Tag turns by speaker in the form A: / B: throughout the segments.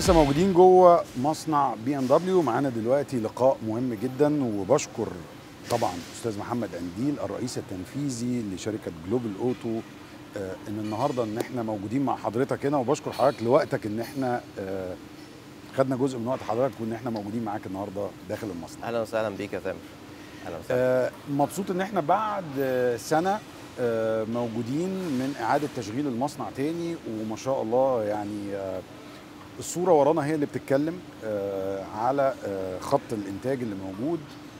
A: لسه موجودين جوه مصنع بي ام دبليو معانا دلوقتي لقاء مهم جدا وبشكر طبعا استاذ محمد انديل الرئيس التنفيذي لشركه جلوبال اوتو آه ان النهارده ان احنا موجودين مع حضرتك هنا وبشكر حضرتك لوقتك ان احنا آه خدنا جزء من وقت حضرتك وان احنا موجودين معاك النهارده داخل المصنع
B: اهلا وسهلا بيك يا تامر اهلا وسهلا
A: آه مبسوط ان احنا بعد آه سنه آه موجودين من اعاده تشغيل المصنع تاني وما شاء الله يعني آه الصوره ورانا هي اللي بتتكلم آه على آه خط الانتاج اللي موجود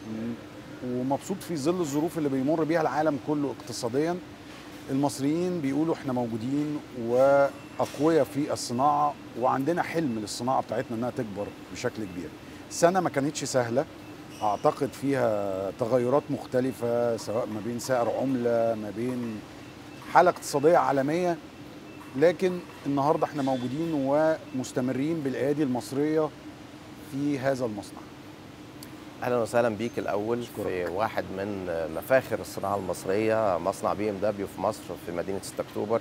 A: ومبسوط في ظل الظروف اللي بيمر بيها العالم كله اقتصاديا المصريين بيقولوا احنا موجودين واقوياء في الصناعه وعندنا حلم للصناعه بتاعتنا انها تكبر بشكل كبير. سنه ما كانتش سهله اعتقد فيها تغيرات مختلفه سواء ما بين سعر عمله ما بين حاله اقتصاديه عالميه لكن النهارده احنا موجودين ومستمرين بالايادي المصريه في هذا المصنع.
B: اهلا وسهلا بيك الاول
A: أشكرك.
B: في واحد من مفاخر الصناعه المصريه مصنع بي ام دبليو في مصر في مدينه 6 اكتوبر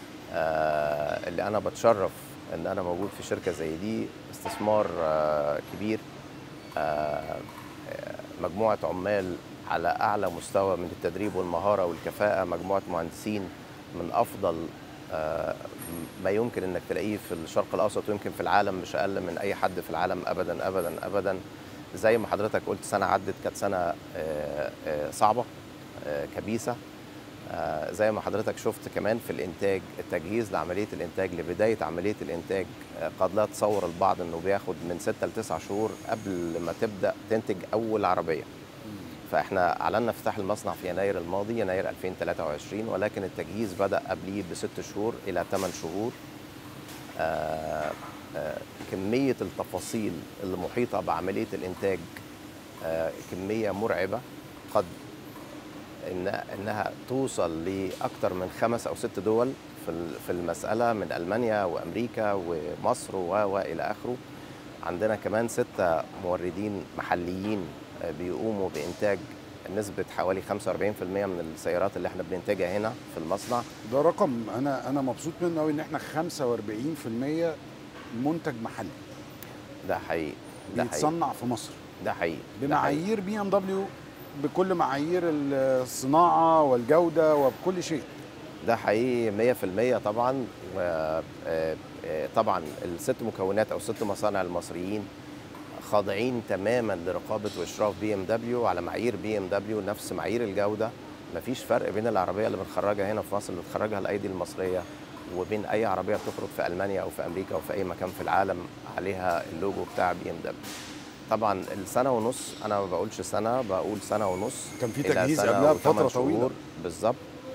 B: آه اللي انا بتشرف ان انا موجود في شركه زي دي استثمار آه كبير آه مجموعه عمال على اعلى مستوى من التدريب والمهاره والكفاءه مجموعه مهندسين من افضل آه ما يمكن انك تلاقيه في الشرق الاوسط ويمكن في العالم مش اقل من اي حد في العالم ابدا ابدا ابدا زي ما حضرتك قلت سنه عدت كانت سنه صعبه كبيسه زي ما حضرتك شفت كمان في الانتاج التجهيز لعمليه الانتاج لبدايه عمليه الانتاج قد لا تصور البعض انه بياخد من 6 ل 9 شهور قبل ما تبدا تنتج اول عربيه فاحنا اعلنا افتتاح المصنع في يناير الماضي يناير 2023 ولكن التجهيز بدا قبليه بست شهور الى 8 شهور آه آه كمية التفاصيل اللي محيطة بعملية الإنتاج آه كمية مرعبة قد إن إنها توصل لأكثر من خمس أو ست دول في في المسألة من ألمانيا وأمريكا ومصر وإلى آخره عندنا كمان ستة موردين محليين بيقوموا بإنتاج نسبة حوالي 45% من السيارات اللي احنا بننتجها هنا في المصنع
A: ده رقم انا انا مبسوط منه قوي ان احنا 45% منتج محلي
B: ده حقيقي ده
A: بيتصنع
B: حقيقي.
A: في مصر
B: ده حقيقي
A: بمعايير بي ام دبليو بكل معايير الصناعه والجوده وبكل شيء
B: ده حقيقي 100% طبعا طبعا الست مكونات او ست مصانع المصريين خاضعين تماما لرقابه واشراف بي ام دبليو على معايير بي ام دبليو نفس معايير الجوده مفيش فرق بين العربيه اللي بنخرجها هنا في مصر اللي بتخرجها الايدي المصريه وبين اي عربيه بتخرج في المانيا او في امريكا او في اي مكان في العالم عليها اللوجو بتاع بي ام دبليو طبعا السنه ونص انا ما بقولش سنه بقول سنه ونص
A: كان في تجهيز قبلها بفتره طويله
B: بالظبط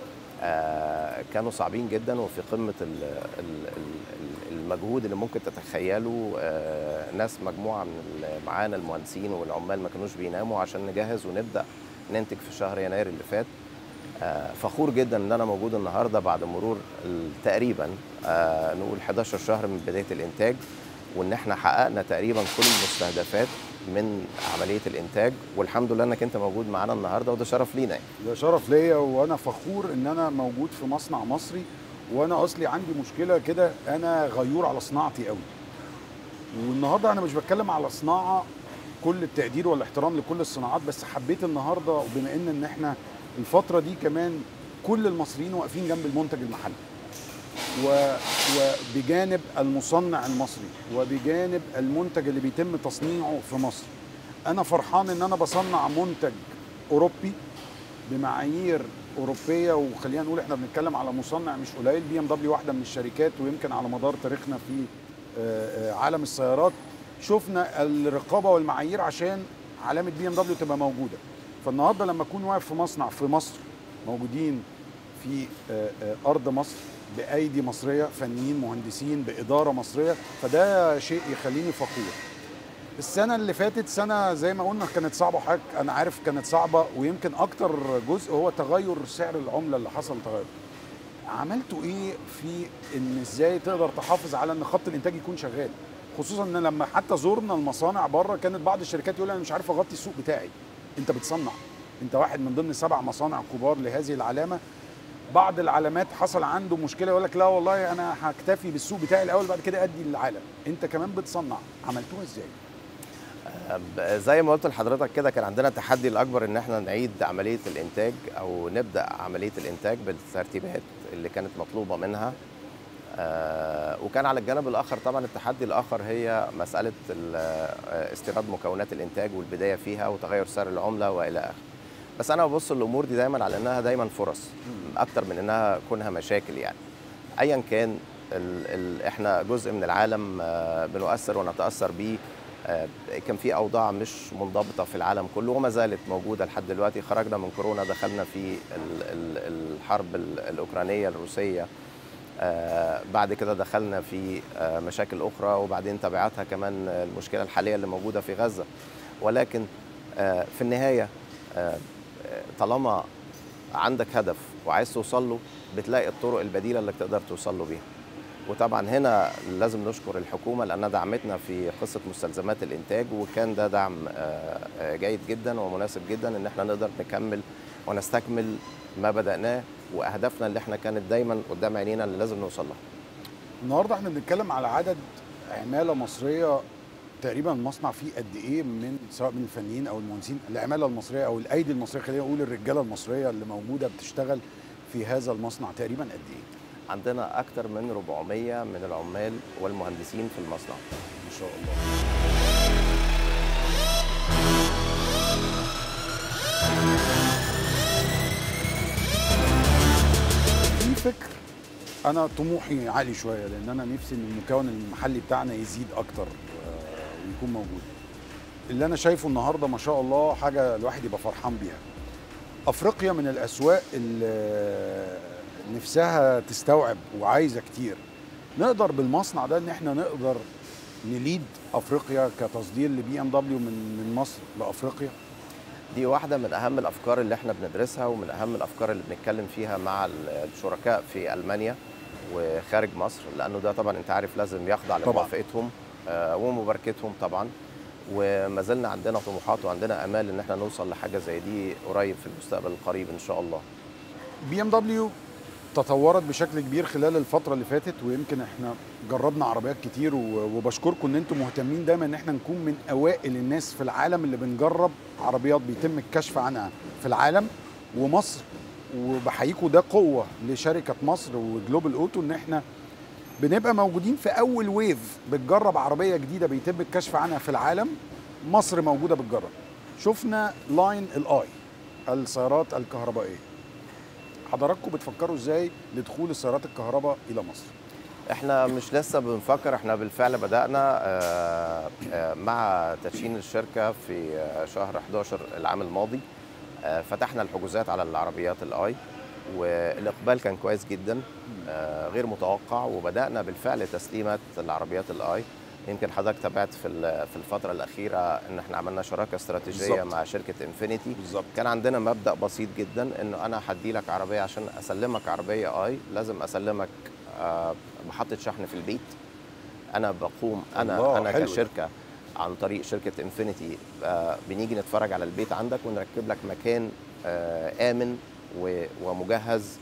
B: آه كانوا صعبين جدا وفي قمه ال ال المجهود اللي ممكن تتخيله آه ناس مجموعه من معانا المهندسين والعمال ما كانوش بيناموا عشان نجهز ونبدا ننتج في شهر يناير اللي فات آه فخور جدا ان انا موجود النهارده بعد مرور تقريبا آه نقول 11 شهر من بدايه الانتاج وان احنا حققنا تقريبا كل المستهدفات من عمليه الانتاج والحمد لله انك انت موجود معانا النهارده وده شرف لينا
A: ده شرف ليا وانا فخور ان انا موجود في مصنع مصري وانا اصلي عندي مشكله كده انا غيور على صناعتي قوي والنهارده انا مش بتكلم على صناعه كل التقدير والاحترام لكل الصناعات بس حبيت النهارده بما ان ان احنا الفتره دي كمان كل المصريين واقفين جنب المنتج المحلي و... وبجانب المصنع المصري وبجانب المنتج اللي بيتم تصنيعه في مصر انا فرحان ان انا بصنع منتج اوروبي بمعايير اوروبيه وخلينا نقول احنا بنتكلم على مصنع مش قليل بي ام دبليو واحده من الشركات ويمكن على مدار تاريخنا في عالم السيارات شفنا الرقابه والمعايير عشان علامه بي ام دبليو تبقى موجوده فالنهارده لما اكون واقف في مصنع في مصر موجودين في ارض مصر بايدي مصريه فنيين مهندسين باداره مصريه فده شيء يخليني فخور السنه اللي فاتت سنه زي ما قلنا كانت صعبه حضرتك انا عارف كانت صعبه ويمكن اكتر جزء هو تغير سعر العمله اللي حصل تغير عملتوا ايه في ان ازاي تقدر تحافظ على ان خط الانتاج يكون شغال خصوصا ان لما حتى زورنا المصانع بره كانت بعض الشركات يقول انا مش عارف اغطي السوق بتاعي انت بتصنع انت واحد من ضمن سبع مصانع كبار لهذه العلامه بعض العلامات حصل عنده مشكله يقول لك لا والله انا هكتفي بالسوق بتاعي الاول بعد كده ادي للعالم انت كمان بتصنع عملتوها ازاي
B: ب- زي ما قلت لحضرتك كده كان عندنا التحدي الاكبر ان احنا نعيد عمليه الانتاج او نبدا عمليه الانتاج بالترتيبات اللي كانت مطلوبه منها آه، وكان على الجانب الاخر طبعا التحدي الاخر هي مساله ال- آه، استيراد مكونات الانتاج والبدايه فيها وتغير سعر العمله والى اخره بس انا ببص الامور دي دايما على انها دايما فرص اكتر من انها كونها مشاكل يعني ايا كان ال ال احنا جزء من العالم آه، بنؤثر ونتاثر بيه آه، كان في اوضاع مش منضبطه في العالم كله وما زالت موجوده لحد دلوقتي خرجنا من كورونا دخلنا في ال ال الحرب ال- الاوكرانيه الروسيه آه، بعد كده دخلنا في آه، مشاكل اخرى وبعدين تبعاتها كمان آه، المشكله الحاليه اللي موجوده في غزه ولكن آه، في النهايه آه، آه، طالما عندك هدف وعايز توصل له بتلاقي الطرق البديله اللي تقدر توصل له بيها وطبعا هنا لازم نشكر الحكومه لانها دعمتنا في قصه مستلزمات الانتاج وكان ده دعم آه، آه، جيد جدا ومناسب جدا ان احنا نقدر نكمل ونستكمل ما بداناه واهدافنا اللي احنا كانت دايما قدام عينينا اللي لازم نوصل لها
A: النهارده احنا بنتكلم على عدد عماله مصريه تقريبا المصنع فيه قد ايه من سواء من الفنيين او المهندسين العماله المصريه او الايدي المصريه خلينا نقول الرجاله المصريه اللي موجوده بتشتغل في هذا المصنع تقريبا قد ايه
B: عندنا اكثر من 400 من العمال والمهندسين في المصنع
A: ما شاء الله في فكر انا طموحي عالي شويه لان انا نفسي ان المكون المحلي بتاعنا يزيد اكتر آه، ويكون موجود اللي انا شايفه النهارده ما شاء الله حاجه الواحد يبقى فرحان بيها افريقيا من الاسواق اللي نفسها تستوعب وعايزه كتير نقدر بالمصنع ده ان احنا نقدر نليد افريقيا كتصدير لبي ام دبليو من من مصر لافريقيا
B: دي واحدة من أهم الأفكار اللي احنا بندرسها ومن أهم الأفكار اللي بنتكلم فيها مع الشركاء في ألمانيا وخارج مصر لأنه ده طبعا أنت عارف لازم يخضع
A: طبعاً.
B: لموافقتهم آه، ومباركتهم طبعا وما زلنا عندنا طموحات وعندنا امال ان احنا نوصل لحاجه زي دي قريب في المستقبل القريب ان شاء الله
A: بي ام دبليو تطورت بشكل كبير خلال الفترة اللي فاتت ويمكن احنا جربنا عربيات كتير و- وبشكركم ان انتم مهتمين دايما ان احنا نكون من اوائل الناس في العالم اللي بنجرب عربيات بيتم الكشف عنها في العالم ومصر وبحييكم ده قوة لشركة مصر وجلوبال اوتو ان احنا بنبقى موجودين في اول ويف بتجرب عربية جديدة بيتم الكشف عنها في العالم مصر موجودة بتجرب شفنا لاين الاي السيارات الكهربائية حضراتكم بتفكروا ازاي لدخول السيارات الكهرباء الى مصر
B: احنا مش لسه بنفكر احنا بالفعل بدانا آه، آه، مع تدشين الشركه في آه، شهر 11 العام الماضي آه، فتحنا الحجوزات على العربيات الاي والاقبال كان كويس جدا آه، غير متوقع وبدانا بالفعل تسليمات العربيات الاي يمكن حضرتك تابعت في ال- في الفتره الاخيره ان احنا عملنا شراكه استراتيجيه
A: بالظبط.
B: مع شركه انفينيتي
A: بالظبط
B: كان عندنا مبدا بسيط جدا انه انا هدي لك عربيه عشان اسلمك عربيه اي لازم اسلمك آه، محطه شحن في البيت انا بقوم انا
A: الله،
B: انا
A: حلو ده.
B: كشركه عن طريق شركه انفينيتي آه، بنيجي نتفرج على البيت عندك ونركب لك مكان آه، امن و- ومجهز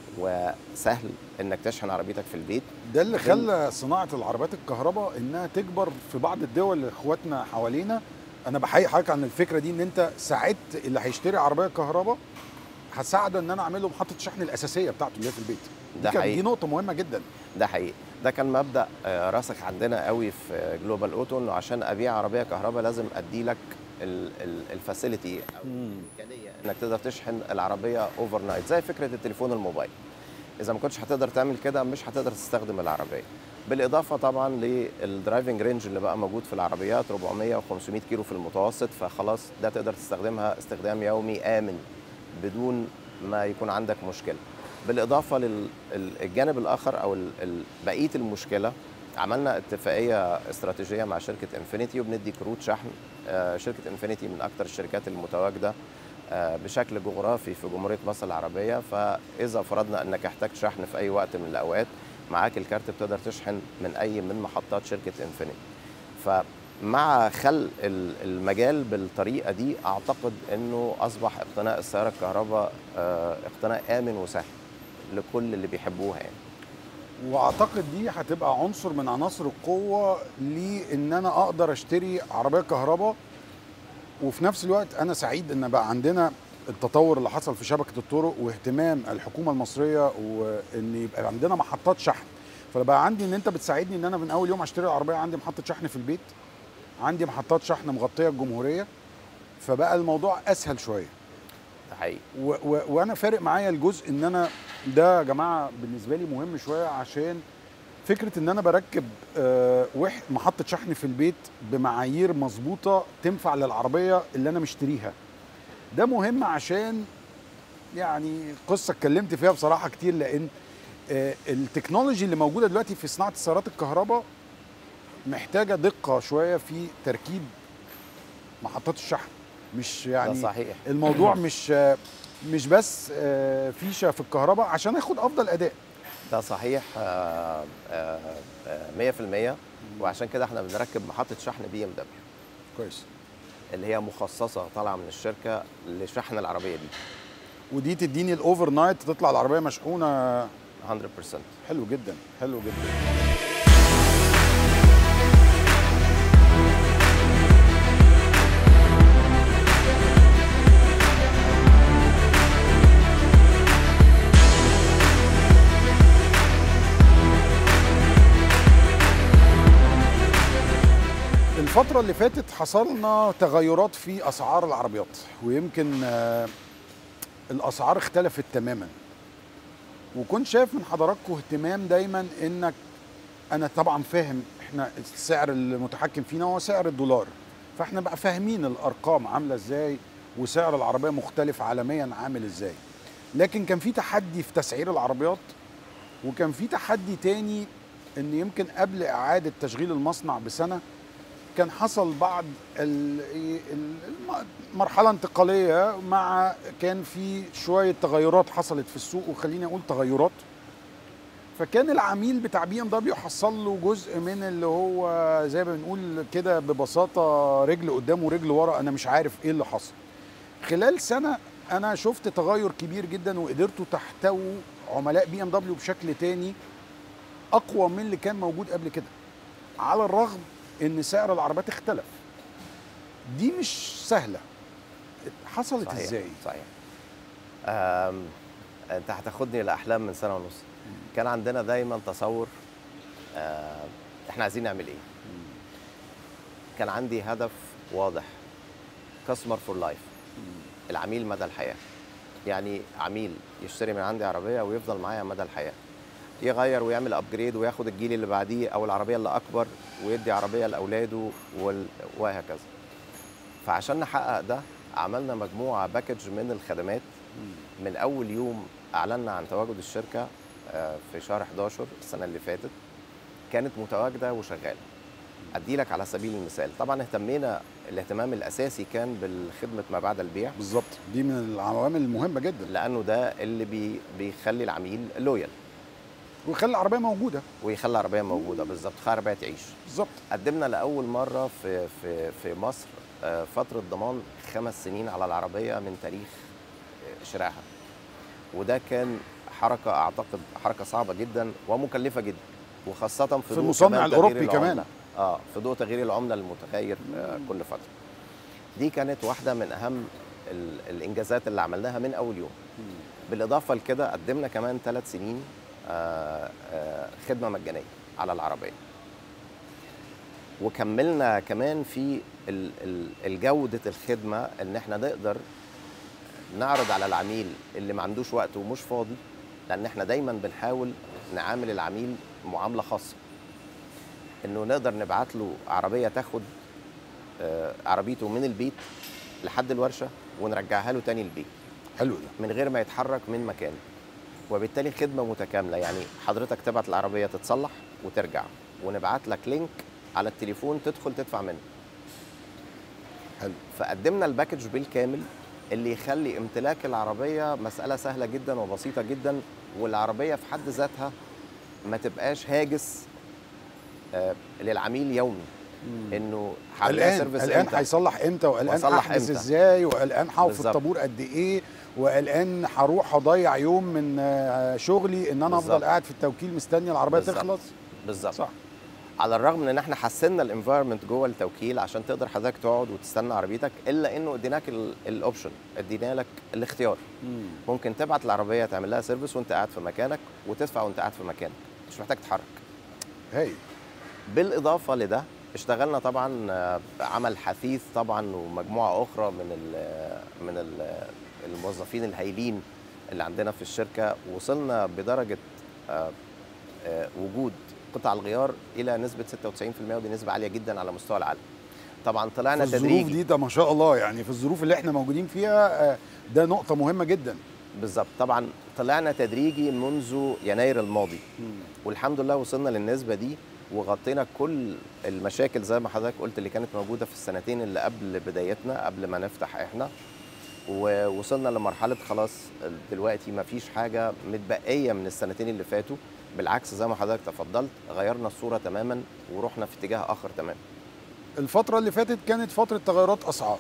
B: وسهل انك تشحن عربيتك في البيت
A: ده اللي
B: بال-
A: خلى صناعه العربيات الكهرباء انها تكبر في بعض الدول اخواتنا حوالينا انا بحيي حضرتك عن الفكره دي ان انت ساعدت اللي هيشتري عربيه كهرباء هساعده ان انا اعمل له محطه الشحن الاساسيه بتاعته اللي هي في البيت دي,
B: ده
A: كان-
B: حقيقي.
A: دي نقطه مهمه جدا
B: ده حقيقي ده كان مبدا آه، راسخ عندنا قوي في جلوبال اوتو انه عشان ابيع عربيه كهرباء لازم ادي لك الفاسيلتي او الامكانيه انك تقدر تشحن العربيه اوفر نايت زي فكره التليفون الموبايل اذا ما كنتش هتقدر تعمل كده مش هتقدر تستخدم العربيه بالاضافه طبعا للدرايفنج رينج اللي بقى موجود في العربيات 400 و 500 كيلو في المتوسط فخلاص ده تقدر تستخدمها استخدام يومي امن بدون ما يكون عندك مشكله بالاضافه للجانب الاخر او ال- ال- بقيه المشكله عملنا اتفاقيه استراتيجيه مع شركه انفينيتي وبندي كروت شحن آه، شركه انفينيتي من اكثر الشركات المتواجده آه، بشكل جغرافي في جمهوريه مصر العربيه فاذا فرضنا انك احتجت شحن في اي وقت من الاوقات معاك الكارت بتقدر تشحن من اي من محطات شركه انفينيتي فمع خلق ال- المجال بالطريقه دي اعتقد انه اصبح اقتناء السياره الكهرباء آه، اقتناء امن وسهل لكل اللي بيحبوها يعني
A: واعتقد دي هتبقى عنصر من عناصر القوه لان انا اقدر اشتري عربيه كهرباء وفي نفس الوقت انا سعيد ان بقى عندنا التطور اللي حصل في شبكه الطرق واهتمام الحكومه المصريه وان يبقى عندنا محطات شحن فبقى عندي ان انت بتساعدني ان انا من اول يوم اشتري العربيه عندي محطه شحن في البيت عندي محطات شحن مغطيه الجمهوريه فبقى الموضوع اسهل شويه
B: ده حقيقي
A: و و وانا فارق معايا الجزء ان انا ده يا جماعه بالنسبه لي مهم شويه عشان فكره ان انا بركب آه وح محطه شحن في البيت بمعايير مظبوطه تنفع للعربيه اللي انا مشتريها ده مهم عشان يعني قصه اتكلمت فيها بصراحه كتير لان آه التكنولوجي اللي موجوده دلوقتي في صناعه السيارات الكهرباء محتاجه دقه شويه في تركيب محطات الشحن مش يعني
B: ده صحيح
A: الموضوع مش مش بس آه، فيشه في الكهرباء عشان اخد افضل اداء
B: ده صحيح آه، آه، آه، 100% وعشان كده احنا بنركب محطه شحن بي ام دبليو
A: كويس
B: اللي هي مخصصه طالعه من الشركه لشحن العربيه دي
A: ودي تديني الاوفر نايت تطلع العربيه مشحونه
B: 100%
A: حلو جدا حلو جدا الفترة اللي فاتت حصلنا تغيرات في أسعار العربيات ويمكن آه، الأسعار اختلفت تماما وكنت شايف من حضراتكم اهتمام دايما انك انا طبعا فاهم احنا السعر المتحكم فينا هو سعر الدولار فاحنا بقى فاهمين الارقام عامله ازاي وسعر العربيه مختلف عالميا عامل ازاي لكن كان في تحدي في تسعير العربيات وكان في تحدي تاني ان يمكن قبل اعاده تشغيل المصنع بسنه كان حصل بعض ال- ال- الم- مرحلة انتقالية مع كان في شوية تغيرات حصلت في السوق وخليني أقول تغيرات فكان العميل بتاع بي ام دبليو حصل له جزء من اللي هو زي ما بنقول كده ببساطة رجل قدام ورجل ورا أنا مش عارف إيه اللي حصل خلال سنة أنا شفت تغير كبير جدا وقدرتوا تحتووا عملاء بي ام دبليو بشكل تاني أقوى من اللي كان موجود قبل كده على الرغم ان سعر العربيات اختلف دي مش سهله حصلت
B: صحيح
A: ازاي
B: صحيح آم، انت هتاخدني لاحلام من سنه ونص كان عندنا دايما تصور آم، احنا عايزين نعمل ايه كان عندي هدف واضح كاستمر فور لايف العميل مدى الحياه يعني عميل يشتري من عندي عربيه ويفضل معايا مدى الحياه يغير ويعمل ابجريد وياخد الجيل اللي بعديه او العربيه اللي اكبر ويدي عربيه لاولاده وال- وهكذا فعشان نحقق ده عملنا مجموعه باكج من الخدمات من اول يوم اعلنا عن تواجد الشركه آه، في شهر 11 السنه اللي فاتت كانت متواجده وشغاله ادي لك على سبيل المثال طبعا اهتمينا الاهتمام الاساسي كان بالخدمه ما بعد البيع
A: بالظبط دي من العوامل المهمه جدا
B: لانه ده اللي بي بيخلي العميل لويال
A: ويخلي العربيه موجوده
B: ويخلي العربيه موجوده بالظبط خلي العربيه تعيش
A: بالظبط
B: قدمنا لاول مره في في في مصر آه، فتره ضمان خمس سنين على العربيه من تاريخ آه، شرائها وده كان حركه اعتقد حركه صعبه جدا ومكلفه جدا وخاصه في,
A: في
B: ضوء
A: المصنع
B: كمان تغيير
A: الأوروبي كمان.
B: العملة. اه في ضوء تغيير العمله المتغير آه كل فتره دي كانت واحده من اهم ال- الانجازات اللي عملناها من اول يوم بالاضافه لكده قدمنا كمان ثلاث سنين آه، آه، خدمه مجانيه على العربيه وكملنا كمان في ال- ال- الجوده الخدمه ان احنا نقدر نعرض على العميل اللي ما عندوش وقت ومش فاضي لان احنا دايما بنحاول نعامل العميل معامله خاصه انه نقدر نبعت له عربيه تاخد آه، عربيته من البيت لحد الورشه ونرجعها له تاني البيت
A: حلو ده
B: من غير ما يتحرك من مكانه وبالتالي خدمه متكامله يعني حضرتك تبعت العربيه تتصلح وترجع ونبعت لك لينك على التليفون تدخل تدفع منه
A: حلو
B: فقدمنا الباكج بالكامل اللي يخلي امتلاك العربيه مساله سهله جدا وبسيطه جدا والعربيه في حد ذاتها ما تبقاش هاجس آه، للعميل يومي انه هعملها
A: قلقان
B: سيرفيس
A: قلقان
B: امتى
A: هيصلح امتى وقلقان
B: وأصلح
A: احجز
B: إمتى.
A: ازاي وقلقان هقف في
B: بالظبط.
A: الطابور قد ايه وقلقان هروح اضيع يوم من آه، شغلي ان انا افضل
B: بالظبط.
A: قاعد في التوكيل مستني العربيه
B: بالظبط.
A: تخلص
B: بالظبط
A: صح
B: على الرغم من ان احنا حسنا الانفايرمنت جوه التوكيل عشان تقدر حضرتك تقعد وتستنى عربيتك الا انه اديناك ال- الاوبشن ادينا لك الاختيار ممكن تبعت العربيه تعمل لها سيرفيس وانت قاعد في مكانك وتدفع وانت قاعد في مكانك مش محتاج تتحرك
A: هاي
B: بالاضافه لده اشتغلنا طبعا آه، عمل حثيث طبعا ومجموعه اخرى من ال من ال الموظفين الهايلين اللي عندنا في الشركه وصلنا بدرجه آه، آه، وجود قطع الغيار الى نسبه 96% ودي نسبه عاليه جدا على مستوى العالم طبعا طلعنا
A: في الظروف
B: تدريجي
A: دي ده ما شاء الله يعني في الظروف اللي احنا موجودين فيها آه، ده نقطه مهمه جدا
B: بالظبط طبعا طلعنا تدريجي منذ يناير الماضي والحمد لله وصلنا للنسبه دي وغطينا كل المشاكل زي ما حضرتك قلت اللي كانت موجوده في السنتين اللي قبل بدايتنا قبل ما نفتح احنا ووصلنا لمرحله خلاص دلوقتي ما فيش حاجه متبقيه من السنتين اللي فاتوا بالعكس زي ما حضرتك تفضلت غيرنا الصوره تماما ورحنا في اتجاه اخر تماما
A: الفتره اللي فاتت كانت فتره تغيرات اسعار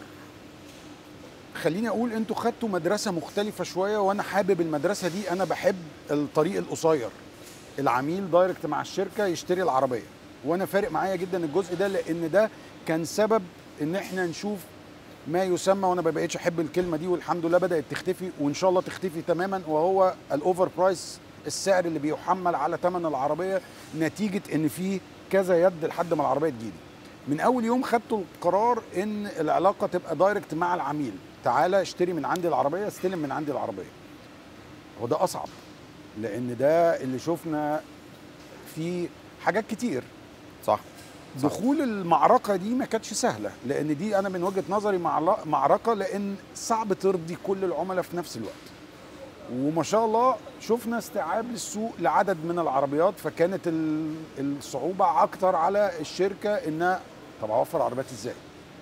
A: خليني اقول انتوا خدتوا مدرسه مختلفه شويه وانا حابب المدرسه دي انا بحب الطريق القصير العميل دايركت مع الشركه يشتري العربيه وانا فارق معايا جدا الجزء ده لان ده كان سبب ان احنا نشوف ما يسمى وانا ما بقتش احب الكلمه دي والحمد لله بدات تختفي وان شاء الله تختفي تماما وهو الاوفر برايس السعر اللي بيحمل على ثمن العربيه نتيجه ان في كذا يد لحد ما العربيه تجيلي من اول يوم خدتوا القرار ان العلاقه تبقى دايركت مع العميل تعالى اشتري من عندي العربيه استلم من عندي العربيه وده اصعب لان ده اللي شفنا فيه حاجات كتير
B: صح صح.
A: دخول المعركه دي ما كانتش سهله لان دي انا من وجهه نظري معل- معركه لان صعب ترضي كل العملاء في نفس الوقت وما شاء الله شفنا استيعاب للسوق لعدد من العربيات فكانت ال- الصعوبه اكتر على الشركه انها طب اوفر عربيات ازاي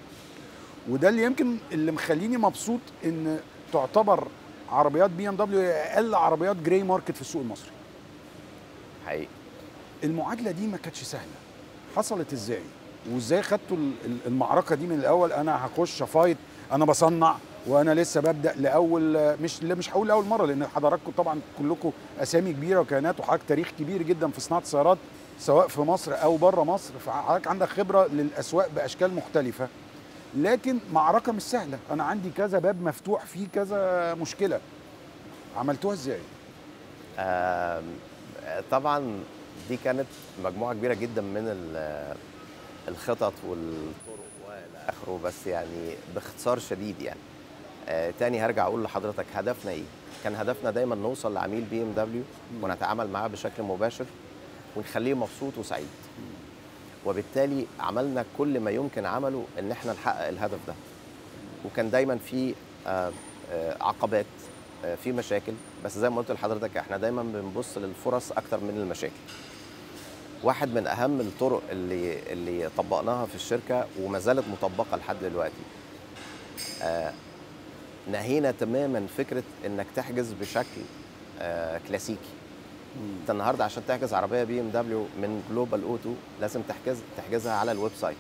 A: وده اللي يمكن اللي مخليني مبسوط ان تعتبر عربيات بي ام دبليو هي اقل عربيات جراي ماركت في السوق المصري
B: حقيقي
A: المعادله دي ما كانتش سهله حصلت ازاي وازاي خدتوا ال- ال- المعركه دي من الاول انا هخش فايت انا بصنع وانا لسه ببدا لاول مش لا مش هقول لاول مره لان حضراتكم طبعا كلكم اسامي كبيره وكيانات وحضرتك تاريخ كبير جدا في صناعه السيارات سواء في مصر او بره مصر فحضرتك عندك خبره للاسواق باشكال مختلفه لكن معركه مش سهله انا عندي كذا باب مفتوح فيه كذا مشكله عملتوها ازاي
B: آم، طبعا دي كانت مجموعه كبيره جدا من ال- الخطط والطرق والى اخره بس يعني باختصار شديد يعني آه تاني هرجع اقول لحضرتك هدفنا ايه كان هدفنا دايما نوصل لعميل بي ام دبليو ونتعامل معاه بشكل مباشر ونخليه مبسوط وسعيد وبالتالي عملنا كل ما يمكن عمله ان احنا نحقق الهدف ده وكان دايما في آه، آه، عقبات آه، في مشاكل بس زي ما قلت لحضرتك احنا دايما بنبص للفرص اكتر من المشاكل واحد من اهم الطرق اللي اللي طبقناها في الشركه وما زالت مطبقه لحد دلوقتي آه، نهينا تماما فكره انك تحجز بشكل آه، كلاسيكي انت النهارده عشان تحجز عربيه بي ام دبليو من جلوبال اوتو لازم تحجز تحجزها على الويب سايت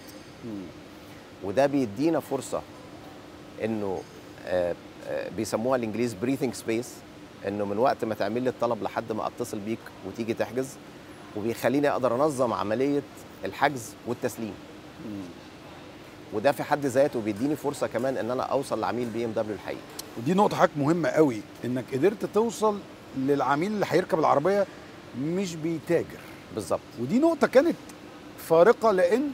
B: وده بيدينا فرصه انه آه، آه، بيسموها الانجليز بريثنج سبيس انه من وقت ما تعمل لي الطلب لحد ما اتصل بيك وتيجي تحجز وبيخليني اقدر انظم عمليه الحجز والتسليم وده في حد ذاته بيديني فرصه كمان ان انا اوصل لعميل بي ام دبليو الحقيقي
A: ودي نقطة حضرتك مهمة قوي انك قدرت توصل للعميل اللي هيركب العربية مش بيتاجر
B: بالظبط
A: ودي نقطة كانت فارقة لان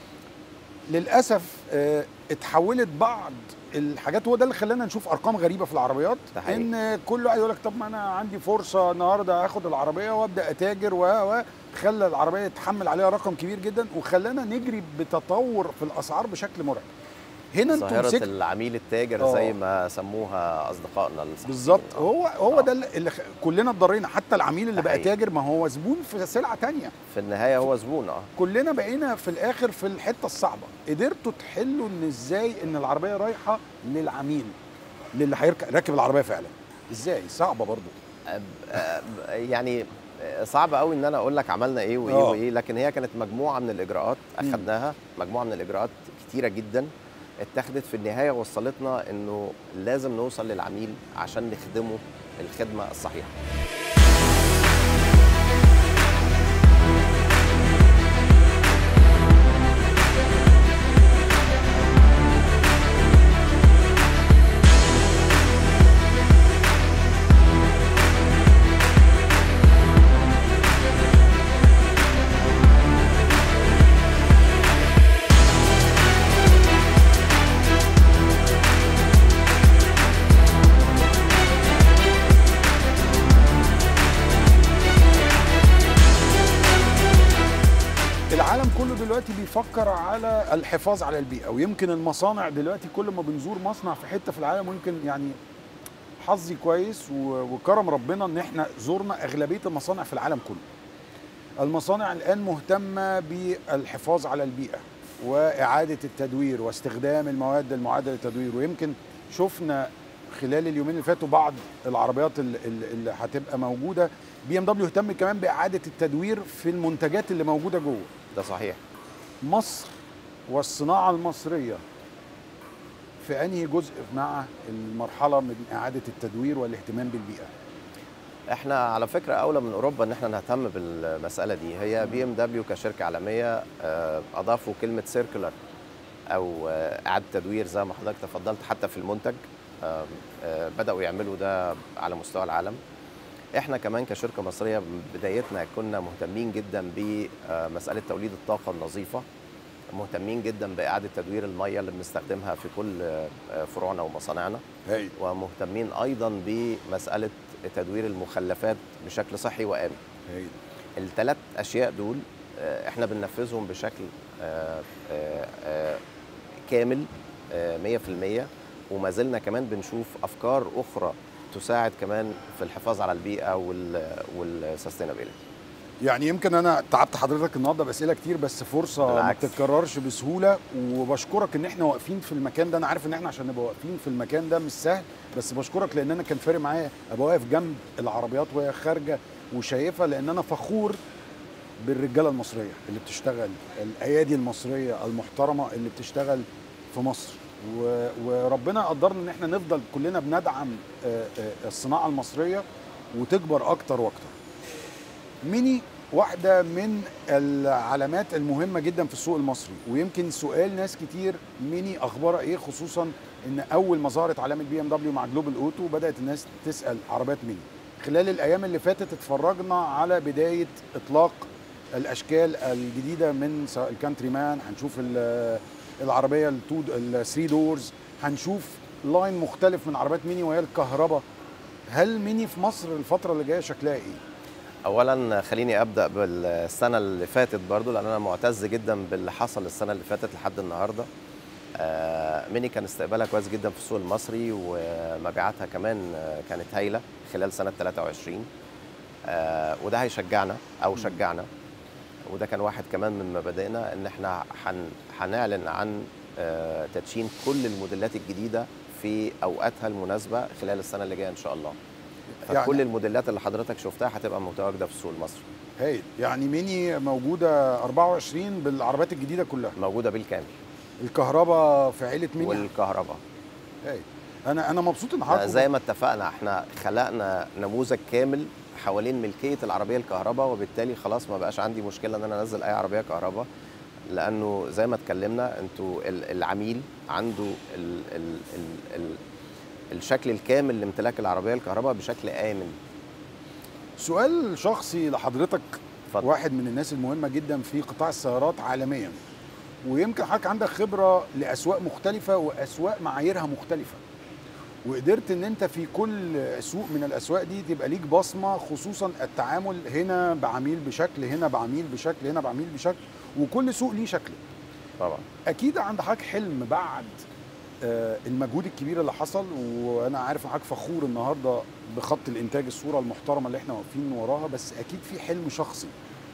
A: للأسف آه، اتحولت بعض الحاجات هو ده اللي خلانا نشوف ارقام غريبة في العربيات
B: ده حقيقي.
A: ان كل واحد يقول لك طب ما انا عندي فرصة النهاردة اخد العربية وابدا اتاجر و و خلى العربية يتحمل عليها رقم كبير جدا وخلانا نجري بتطور في الاسعار بشكل مرعب هنا انتوا
B: ظاهره
A: مسكتوا
B: العميل التاجر
A: آه.
B: زي ما سموها اصدقائنا الصحفيين.
A: بالظبط
B: آه.
A: هو هو
B: آه.
A: ده اللي- اللي خ- كلنا اتضرينا حتى العميل اللي
B: ده
A: بقى
B: حقيقي.
A: تاجر ما هو زبون في سلعه تانية
B: في النهايه هو زبون اه
A: كلنا بقينا في الاخر في الحته الصعبه قدرتوا تحلوا ان ازاي ان العربيه رايحه للعميل للي هيركب راكب العربيه فعلا ازاي صعبه برضو
B: أب- أب- يعني صعب قوي ان انا اقول لك عملنا ايه وايه
A: آه.
B: وايه لكن هي كانت مجموعه من الاجراءات
A: مم.
B: اخذناها مجموعه من الاجراءات كتيره جدا اتخذت في النهايه وصلتنا انه لازم نوصل للعميل عشان نخدمه الخدمه الصحيحه
A: العالم كله دلوقتي بيفكر على الحفاظ على البيئه ويمكن المصانع دلوقتي كل ما بنزور مصنع في حته في العالم ويمكن يعني حظي كويس و- وكرم ربنا ان احنا زرنا اغلبيه المصانع في العالم كله المصانع الان مهتمه بالحفاظ على البيئه واعاده التدوير واستخدام المواد المعاده للتدوير ويمكن شفنا خلال اليومين اللي فاتوا بعض العربيات ال- ال- اللي هتبقى موجوده بي ام دبليو اهتم كمان باعاده التدوير في المنتجات اللي موجوده جوه
B: ده صحيح
A: مصر والصناعه المصريه في انهي جزء مع المرحله من اعاده التدوير والاهتمام بالبيئه
B: احنا على فكره اولى من اوروبا ان احنا نهتم بالمساله دي هي بي ام دبليو كشركه عالميه آه، اضافوا كلمه سيركولار او آه، اعاده تدوير زي ما حضرتك تفضلت حتى في المنتج آه، آه، بداوا يعملوا ده على مستوى العالم احنا كمان كشركه مصريه من بدايتنا كنا مهتمين جدا بمساله توليد الطاقه النظيفه مهتمين جدا باعاده تدوير الميه اللي بنستخدمها في كل آه، فروعنا ومصانعنا
A: هاي
B: ومهتمين ايضا بمساله تدوير المخلفات بشكل صحي وامن
A: هاي
B: الثلاث اشياء دول آه، احنا بننفذهم بشكل آه، آه، آه، كامل آه، 100% وما زلنا كمان بنشوف افكار اخرى تساعد كمان في الحفاظ على البيئه والسستينابيلتي
A: يعني يمكن انا تعبت حضرتك النهارده باسئله كتير بس فرصه ما
B: بالعكس.
A: بتتكررش بسهوله وبشكرك ان احنا واقفين في المكان ده انا عارف ان احنا عشان نبقى واقفين في المكان ده مش سهل بس بشكرك لان انا كان فارق معايا ابقى واقف جنب العربيات وهي خارجه وشايفها لان انا فخور بالرجاله المصريه اللي بتشتغل الايادي المصريه المحترمه اللي بتشتغل في مصر و- وربنا قدرنا ان احنا نفضل كلنا بندعم آه، آه، الصناعه المصريه وتكبر اكتر واكتر ميني واحدة من العلامات المهمة جدا في السوق المصري ويمكن سؤال ناس كتير ميني أخبارها إيه خصوصا إن أول ما ظهرت علامة بي ام دبليو مع جلوبال أوتو بدأت الناس تسأل عربيات ميني خلال الأيام اللي فاتت اتفرجنا على بداية إطلاق الأشكال الجديدة من سواء الكانتري مان هنشوف ال- العربية التو الثري دورز هنشوف لاين مختلف من عربيات ميني وهي الكهرباء هل ميني في مصر الفترة اللي جاية شكلها إيه؟
B: اولا خليني ابدا بالسنه اللي فاتت برضو لان انا معتز جدا باللي حصل السنه اللي فاتت لحد النهارده آه، ميني كان استقبالها كويس جدا في السوق المصري ومبيعاتها كمان آه، كانت هايله خلال سنه 23 آه، وده هيشجعنا او شجعنا وده كان واحد كمان من مبادئنا ان احنا هن- هنعلن عن آه، تدشين كل الموديلات الجديده في اوقاتها المناسبه خلال السنه اللي جايه ان شاء الله
A: يعني-
B: فكل الموديلات اللي حضرتك شفتها هتبقى متواجده في السوق المصري
A: هايل يعني ميني موجودة 24 بالعربيات الجديدة كلها
B: موجوده بالكامل
A: الكهرباء في عيلة ميني
B: والكهرباء
A: هايل انا انا مبسوط ان
B: لا،
A: حضرتك
B: زي ما اتفقنا احنا خلقنا نموذج كامل حوالين ملكيه العربيه الكهرباء وبالتالي خلاص ما بقاش عندي مشكله ان انا انزل اي عربيه كهرباء لانه زي ما اتكلمنا انتوا ال- العميل عنده ال ال ال ال الشكل الكامل لامتلاك العربيه الكهرباء بشكل امن
A: سؤال شخصي لحضرتك
B: اتفضل.
A: واحد من الناس المهمة جدا في قطاع السيارات عالميا ويمكن حضرتك عندك خبرة لأسواق مختلفة وأسواق معاييرها مختلفة وقدرت ان انت في كل سوق من الاسواق دي تبقى ليك بصمه خصوصا التعامل هنا بعميل بشكل هنا بعميل بشكل هنا بعميل بشكل وكل سوق ليه شكله
B: طبعا
A: اكيد عند حضرتك حلم بعد آه، المجهود الكبير اللي حصل وانا عارف ان حضرتك فخور النهارده بخط الانتاج الصوره المحترمه اللي احنا واقفين وراها بس اكيد في حلم شخصي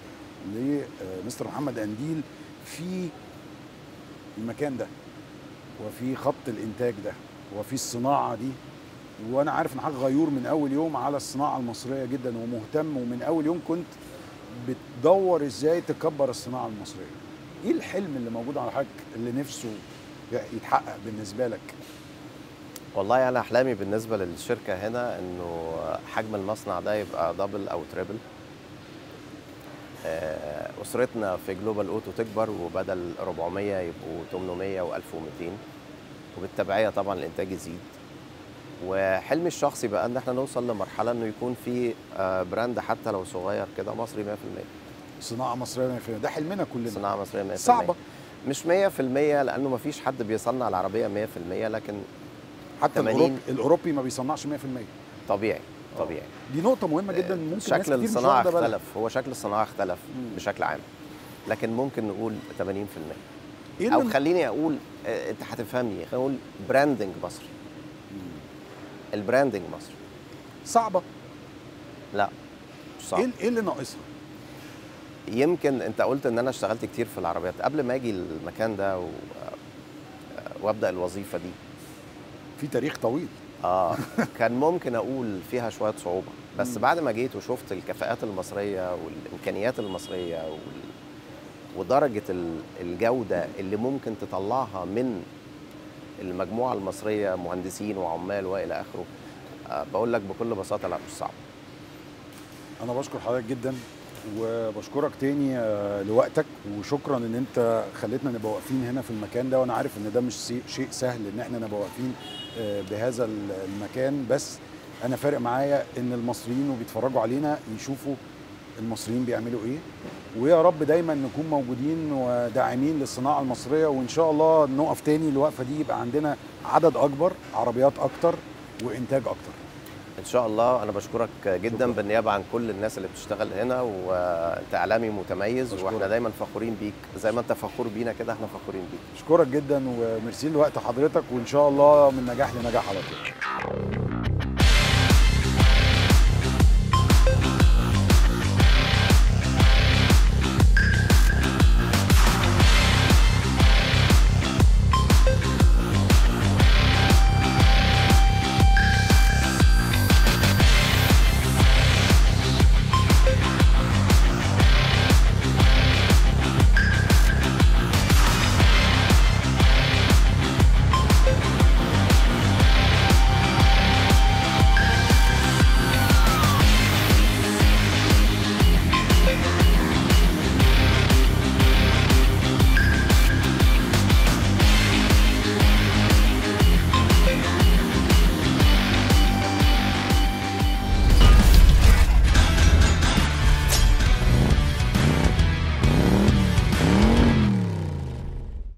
A: لمستر محمد انديل في المكان ده وفي خط الانتاج ده وفي الصناعه دي وانا عارف ان حضرتك غيور من اول يوم على الصناعه المصريه جدا ومهتم ومن اول يوم كنت بتدور ازاي تكبر الصناعه المصريه ايه الحلم اللي موجود على حضرتك اللي نفسه يتحقق بالنسبه لك
B: والله انا احلامي بالنسبه للشركه هنا انه حجم المصنع ده يبقى دبل او تريبل آه، اسرتنا في جلوبال اوتو تكبر وبدل 400 يبقوا 800 و1200 وبالتبعيه طبعا الانتاج يزيد وحلمي الشخصي بقى ان احنا نوصل لمرحله انه يكون في آه، براند حتى لو صغير كده مصري 100%
A: صناعه مصريه 100% ده حلمنا كلنا
B: صناعه مصريه 100%
A: صعبه
B: مش 100% لانه ما فيش حد بيصنع العربيه 100% لكن
A: حتى
B: 80.
A: الأوروبي, الاوروبي ما بيصنعش 100%
B: طبيعي طبيعي
A: دي نقطه مهمه جدا ممكن ناس
B: شكل
A: كتير مش
B: الصناعه
A: واخدة بالها.
B: اختلف هو شكل الصناعه اختلف
A: مم.
B: بشكل عام لكن ممكن نقول 80%
A: ايه
B: او
A: اللي
B: خليني اقول آه، انت هتفهمني خلينا نقول براندنج مصري البراندنج مصري
A: صعبه
B: لا مش صعب
A: ايه ايه اللي ناقصها
B: يمكن انت قلت ان انا اشتغلت كتير في العربيات قبل ما اجي المكان ده و... وابدا الوظيفه دي
A: في تاريخ طويل
B: اه كان ممكن اقول فيها شويه صعوبه بس
A: مم.
B: بعد ما جيت وشفت الكفاءات المصريه والامكانيات المصريه وال... ودرجه ال- الجوده اللي ممكن تطلعها من المجموعه المصريه مهندسين وعمال والى اخره آه بقول لك بكل بساطه لا مش صعب
A: انا بشكر حضرتك جدا وبشكرك تاني آه، لوقتك وشكرا ان انت خليتنا نبقى واقفين هنا في المكان ده وانا عارف ان ده مش سي- شيء سهل ان احنا نبقى واقفين آه، بهذا ال- المكان بس انا فارق معايا ان المصريين وبيتفرجوا علينا يشوفوا المصريين بيعملوا ايه ويا رب دايما نكون موجودين وداعمين للصناعه المصريه وان شاء الله نقف تاني الوقفه دي يبقى عندنا عدد اكبر عربيات اكتر وانتاج اكتر
B: ان شاء الله انا بشكرك جدا
A: شكراً.
B: بالنيابه عن كل الناس اللي بتشتغل هنا وانت اعلامي متميز
A: بشكرك.
B: واحنا دايما فخورين بيك زي ما انت فخور بينا كده احنا فخورين بيك
A: اشكرك جدا وميرسي لوقت حضرتك وان شاء الله من نجاح لنجاح على طول